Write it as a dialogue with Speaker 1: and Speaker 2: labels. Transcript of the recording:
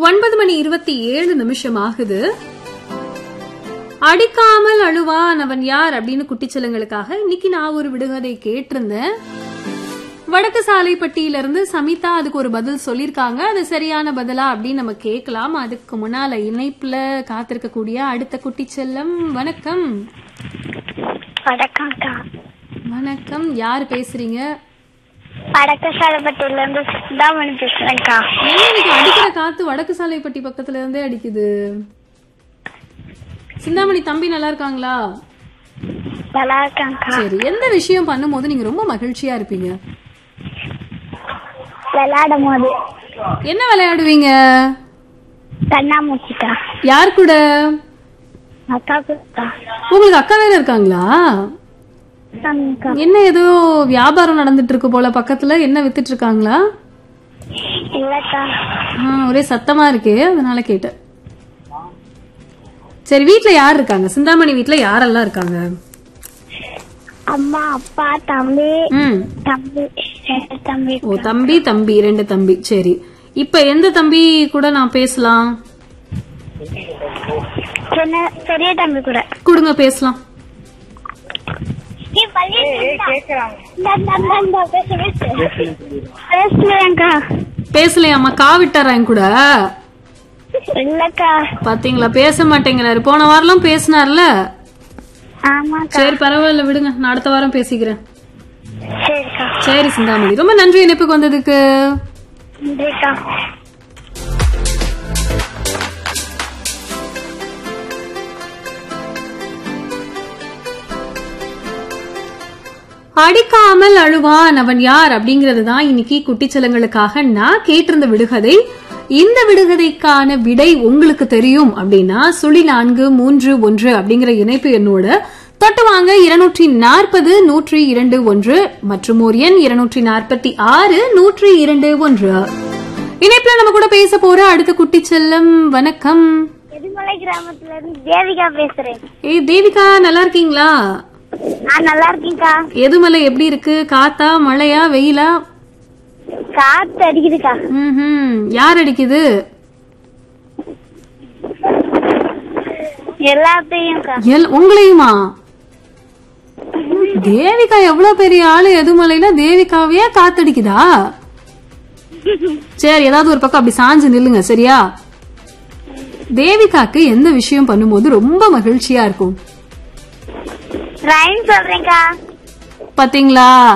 Speaker 1: ஒன்பது மணி இருபத்தி ஏழு நிமிஷம் ஆகுது அடிக்காமல் அழுவான் அவன் யார் அப்படின்னு குட்டிச்சலங்களுக்காக இன்னைக்கு நான் ஒரு விடுகதை கேட்டிருந்தேன் வடக்கு சாலைப்பட்டியில இருந்து சமிதா அதுக்கு ஒரு பதில் சொல்லிருக்காங்க அது சரியான பதிலா அப்படின்னு நம்ம கேட்கலாம் அதுக்கு முன்னால இணைப்புல காத்திருக்கக்கூடிய அடுத்த குட்டிச்செல்லம் வணக்கம்
Speaker 2: வணக்கம்க்கா
Speaker 1: வணக்கம் யார் பேசுறீங்க
Speaker 2: வடக்கு சாலப்பட்டியில இருந்து சிந்தாமணி பேசுறேன்க்கா
Speaker 1: என்ன இன்னைக்கு அடிக்கிற காத்து வடக்கு சாலைப்பட்டி பக்கத்துல இருந்தே அடிக்குது சிந்தாமணி தம்பி நல்லா இருக்காங்களா
Speaker 2: நல்லா இருக்காங்க்கா
Speaker 1: சரி எந்த விஷயம் பண்ணும்போது நீங்க ரொம்ப மகிழ்ச்சியா இருப்பீங்க
Speaker 2: விளையாடும் போது
Speaker 1: என்ன விளையாடுவீங்க
Speaker 2: கண்ணாமூச்சிக்கா
Speaker 1: யார் கூட
Speaker 2: அக்கா கொடுத்தா
Speaker 1: உங்களுக்கு அக்கா வேற இருக்காங்களா
Speaker 2: ஆமாக்கா.
Speaker 1: என்ன ஏதோ வியாபாரம் நடந்துட்டு இருக்கு போல பக்கத்துல என்ன வித்துட்டு இருக்காங்களா
Speaker 2: இல்லக்கா
Speaker 1: ஆ, ஒரே சத்தமா இருக்கே அதனால கேட்டேன் சரி வீட்ல யார் இருக்காங்க சிந்தாமணி வீட்ல யாரெல்லாம் இருக்காங்க
Speaker 2: அம்மா அப்பா தம்பி
Speaker 1: ம்
Speaker 2: தம்பி ரெண்டு தம்பி
Speaker 1: ஓ தம்பி தம்பி ரெண்டு தம்பி சரி இப்ப எந்த தம்பி கூட நான் பேசலாம்
Speaker 2: சின்ன பெரிய தம்பி கூட
Speaker 1: கொடுங்க பேசலாம்
Speaker 2: பேசுறேன்க்கா
Speaker 1: பேசலையாமா கா விட்டாரா என் கூட
Speaker 2: இல்லக்கா
Speaker 1: பாத்தீங்களா பேச மாட்டேங்கிறாரு போன வாரம்லாம் பேசினார்ல
Speaker 2: ஆமாக்கா
Speaker 1: சரி பரவாயில்ல விடுங்க நான் அடுத்த வாரம் பேசிக்கிறேன்
Speaker 2: சரிக்கா
Speaker 1: சரி சிந்தாமணி ரொம்ப நன்றி இணைப்புக்கு வந்ததுக்கு
Speaker 2: நன்றிக்கா
Speaker 1: அடிக்காமல் அழுவான் அவன் யார் அப்படிங்கறது தான் இன்னைக்கு குட்டிச்சலங்களுக்காக நான் கேட்டிருந்த விடுகதை இந்த விடுகதைக்கான விடை உங்களுக்கு தெரியும் அப்படின்னா சுழி நான்கு மூன்று ஒன்று அப்படிங்கிற இணைப்பு எண்ணோட தொட்டு வாங்க இருநூற்றி நாற்பது நூற்றி இரண்டு ஒன்று மற்றும் ஒரு எண் இருநூற்றி நாற்பத்தி ஆறு நூற்றி இரண்டு ஒன்று இணைப்புல நம்ம கூட பேச போற அடுத்த குட்டிச்செல்லம் வணக்கம்
Speaker 2: எதிர்மலை கிராமத்துல இருந்து தேவிகா பேசுறேன்
Speaker 1: ஏய் தேவிகா நல்லா இருக்கீங்களா
Speaker 2: நான் நல்லா இருக்கேன்க்கா
Speaker 1: எதுமலை எப்படி இருக்கு காத்தா மழையா வெயிலா
Speaker 2: காத்து அடிக்குதுக்கா
Speaker 1: ம்ஹும். யார் அடிக்குது
Speaker 2: எல்லாத்தையும்க்கா
Speaker 1: எல் உங்களையுமா தேவிகா எவ்வளவு பெரிய ஆளு எதுமலையில தேவிகாவையே காத்தடிக்குதா சரி ஏதாவது ஒரு பக்கம் அப்படி சாஞ்சு நில்லுங்க சரியா தேவிகாக்கு எந்த விஷயம் பண்ணும்போது ரொம்ப மகிழ்ச்சியா இருக்கும்
Speaker 2: ரைம் சொல்றேன்க்கா
Speaker 1: பாத்தீங்களா